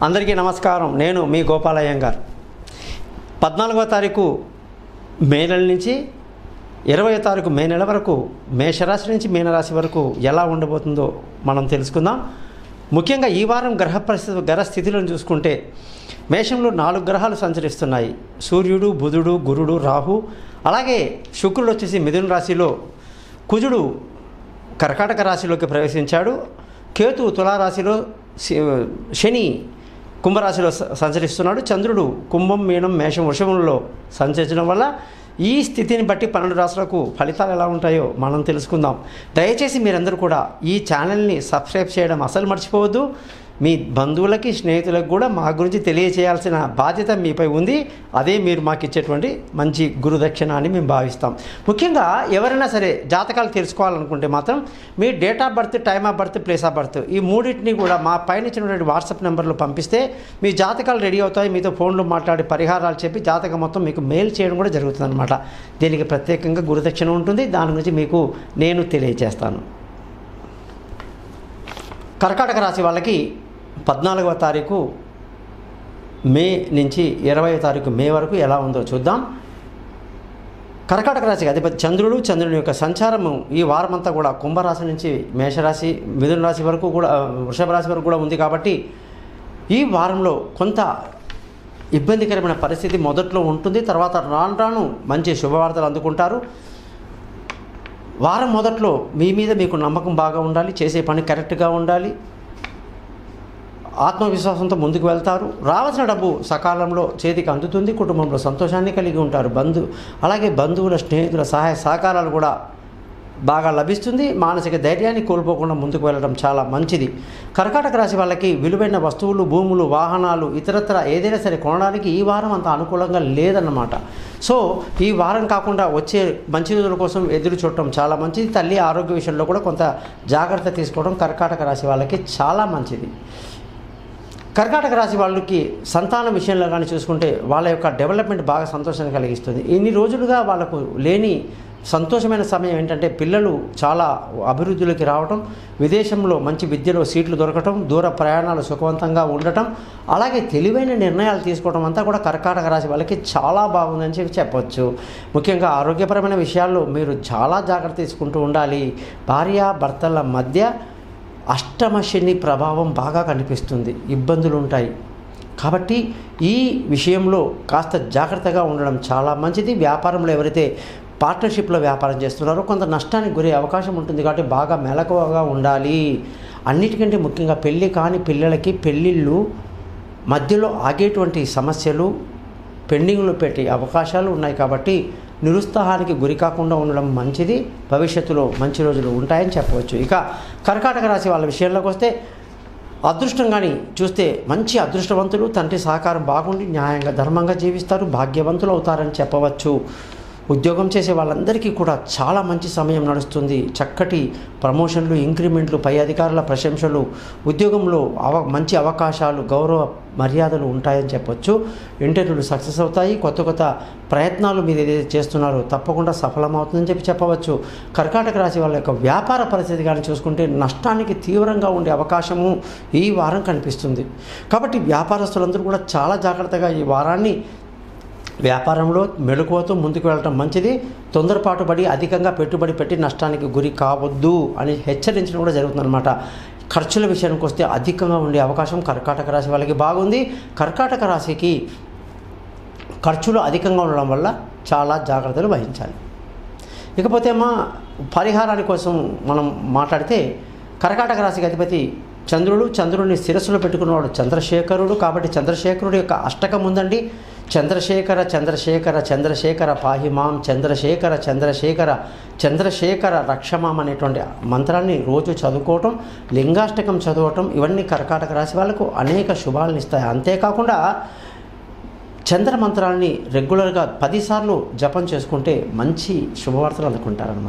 అందరికీ నమస్కారం నేను మీ గోపాలయ్యంగార్ పద్నాలుగో తారీఖు మే నెల నుంచి ఇరవై తారీఖు మే నెల వరకు మేషరాశి నుంచి మీనరాశి వరకు ఎలా ఉండబోతుందో మనం తెలుసుకుందాం ముఖ్యంగా ఈ వారం గ్రహ పరిస్థితి గ్రహ స్థితిలను చూసుకుంటే మేషంలో నాలుగు గ్రహాలు సంచరిస్తున్నాయి సూర్యుడు బుధుడు గురుడు రాహు అలాగే శుక్రుడు వచ్చేసి మిథున రాశిలో కుజుడు కర్కాటక రాశిలోకి ప్రవేశించాడు కేతు తులారాశిలో శ- శని కుంభరాశిలో స- సంచరిస్తున్నాడు చంద్రుడు కుంభం మీనం మేషం వృషభంలో సంచరించడం వల్ల ఈ స్థితిని బట్టి పన్నెండు రాశులకు ఫలితాలు ఎలా ఉంటాయో మనం తెలుసుకుందాం దయచేసి మీరందరూ కూడా ఈ ఛానల్ని సబ్స్క్రైబ్ చేయడం అసలు మర్చిపోవద్దు మీ బంధువులకి స్నేహితులకు కూడా మా గురించి తెలియచేయాల్సిన బాధ్యత మీపై ఉంది అదే మీరు మాకు ఇచ్చేటువంటి మంచి గురుదక్షిణ అని మేము భావిస్తాం ముఖ్యంగా ఎవరైనా సరే జాతకాలు తెలుసుకోవాలనుకుంటే మాత్రం మీ date of birth time of birth place of birth ఈ మూడింటిని కూడా మా పైన ఇచ్చినటువంటి వాట్సాప్ నెంబర్లో పంపిస్తే మీ జాతకాలు రెడీ అవుతాయి మీతో ఫోన్లో మాట్లాడి పరిహారాలు చెప్పి జాతకం మొత్తం మీకు మెయిల్ చేయడం కూడా జరుగుతుంది అనమాట దీనికి ప్రత్యేకంగా గురుదక్షిణ ఉంటుంది దాని గురించి మీకు నేను తెలియజేస్తాను కర్కాటక రాశి వాళ్ళకి పద్నాలుగవ తారీఖు మే నుంచి ఇరవై తారీఖు మే వరకు ఎలా ఉందో చూద్దాం కర్కాటక రాశికి అధిపతి చంద్రుడు చంద్రుని యొక్క సంచారము ఈ వారమంతా కూడా కుంభరాశి నుంచి మేషరాశి మిథున రాశి వరకు కూడా ఆ, వృషభ రాశి వరకు కూడా ఉంది కాబట్టి ఈ వారంలో కొంత ఇబ్బందికరమైన పరిస్థితి మొదట్లో ఉంటుంది తర్వాత రాను రాను మంచి శుభవార్తలు అందుకుంటారు వారం మొదట్లో మీ మీద మీకు నమ్మకం బాగా ఉండాలి చేసే పని కరెక్ట్గా ఉండాలి ఆత్మవిశ్వాసంతో ముందుకు వెళ్తారు రావాల్సిన డబ్బు సకాలంలో చేతికి అందుతుంది కుటుంబంలో సంతోషాన్ని కలిగి ఉంటారు బంధు అలాగే బంధువుల స్నేహితుల సహాయ సహకారాలు కూడా బాగా లభిస్తుంది మానసిక ధైర్యాన్ని కోల్పోకుండా ముందుకు వెళ్ళడం చాలా మంచిది కర్కాటక రాశి వాళ్ళకి విలువైన వస్తువులు భూములు వాహనాలు ఇతరత్ర ఏదైనా సరే కొనడానికి ఈ వారం అంత అనుకూలంగా లేదన్నమాట సో ఈ వారం కాకుండా వచ్చే మంచి రోజుల కోసం ఎదురు చూడటం చాలా మంచిది తల్లి ఆరోగ్య విషయంలో కూడా కొంత జాగ్రత్త తీసుకోవడం కర్కాటక రాశి వాళ్ళకి చాలా మంచిది కర్కాటక రాశి వాళ్ళకి సంతాన విషయంలో కానీ చూసుకుంటే వాళ్ళ యొక్క డెవలప్మెంట్ బాగా సంతోషాన్ని కలిగిస్తుంది ఇన్ని రోజులుగా వాళ్ళకు లేని సంతోషమైన సమయం ఏంటంటే పిల్లలు చాలా అభివృద్ధిలోకి రావటం విదేశంలో మంచి విద్యలో సీట్లు దొరకటం దూర ప్రయాణాలు సుఖవంతంగా ఉండటం అలాగే తెలివైన నిర్ణయాలు తీసుకోవడం అంతా కూడా కర్కాటక రాశి వాళ్ళకి చాలా బాగుందని చెప్పి చెప్పొచ్చు ముఖ్యంగా ఆరోగ్యపరమైన విషయాల్లో మీరు చాలా జాగ్రత్త తీసుకుంటూ ఉండాలి భార్య భర్తల మధ్య అష్టమ శని ప్రభావం బాగా కనిపిస్తుంది ఇబ్బందులు ఉంటాయి కాబట్టి ఈ విషయంలో కాస్త జాగ్రత్తగా ఉండడం చాలా మంచిది వ్యాపారంలో ఎవరైతే పార్ట్నర్షిప్లో వ్యాపారం చేస్తున్నారో కొంత నష్టానికి గురే అవకాశం ఉంటుంది కాబట్టి బాగా మెలకువగా ఉండాలి అన్నిటికంటే ముఖ్యంగా పెళ్ళి కాని పిల్లలకి పెళ్ళిళ్ళు మధ్యలో ఆగేటువంటి సమస్యలు పెండింగ్లో పెట్టే అవకాశాలు ఉన్నాయి కాబట్టి నిరుత్సాహానికి గురి కాకుండా ఉండడం మంచిది భవిష్యత్తులో మంచి రోజులు ఉంటాయని చెప్పవచ్చు ఇక కర్కాటక రాశి వాళ్ళ విషయంలోకి వస్తే అదృష్టం కానీ చూస్తే మంచి అదృష్టవంతులు తండ్రి సహకారం బాగుండి న్యాయంగా ధర్మంగా జీవిస్తారు భాగ్యవంతులు అవుతారని చెప్పవచ్చు ఉద్యోగం చేసే వాళ్ళందరికీ కూడా చాలా మంచి సమయం నడుస్తుంది చక్కటి ప్రమోషన్లు ఇంక్రిమెంట్లు పై అధికారుల ప్రశంసలు ఉద్యోగంలో అవ మంచి అవకాశాలు గౌరవ మర్యాదలు ఉంటాయని చెప్పొచ్చు ఇంటర్వ్యూలు సక్సెస్ అవుతాయి కొత్త కొత్త ప్రయత్నాలు మీరు ఏదైతే చేస్తున్నారో తప్పకుండా సఫలమవుతుందని చెప్పి చెప్పవచ్చు కర్కాటక రాశి వాళ్ళ యొక్క వ్యాపార పరిస్థితి కానీ చూసుకుంటే నష్టానికి తీవ్రంగా ఉండే అవకాశము ఈ వారం కనిపిస్తుంది కాబట్టి వ్యాపారస్తులందరూ కూడా చాలా జాగ్రత్తగా ఈ వారాన్ని వ్యాపారంలో మెళుకువతో ముందుకు వెళ్ళటం మంచిది తొందరపాటు పడి అధికంగా పెట్టుబడి పెట్టి నష్టానికి గురి కావద్దు అని హెచ్చరించడం కూడా జరుగుతుందన్నమాట ఖర్చుల విషయానికి వస్తే అధికంగా ఉండే అవకాశం కర్కాటక రాశి వాళ్ళకి బాగుంది కర్కాటక రాశికి ఖర్చులు అధికంగా ఉండడం వల్ల చాలా జాగ్రత్తలు వహించాలి ఇకపోతే మా పరిహారాని కోసం మనం మాట్లాడితే కర్కాటక రాశికి అధిపతి చంద్రుడు చంద్రుడిని శిరస్సులో పెట్టుకున్నవాడు చంద్రశేఖరుడు కాబట్టి చంద్రశేఖరుడు యొక్క అష్టకం ఉందండి చంద్రశేఖర చంద్రశేఖర చంద్రశేఖర పాహిమాం చంద్రశేఖర చంద్రశేఖర చంద్రశేఖర రక్షమాం అనేటువంటి మంత్రాన్ని రోజు చదువుకోవటం లింగాష్టకం చదవటం ఇవన్నీ కర్కాటక రాశి వాళ్ళకు అనేక శుభాలను ఇస్తాయి అంతేకాకుండా చంద్ర మంత్రాలని రెగ్యులర్గా పదిసార్లు జపం చేసుకుంటే మంచి శుభవార్తలు అందుకుంటారన్నమాట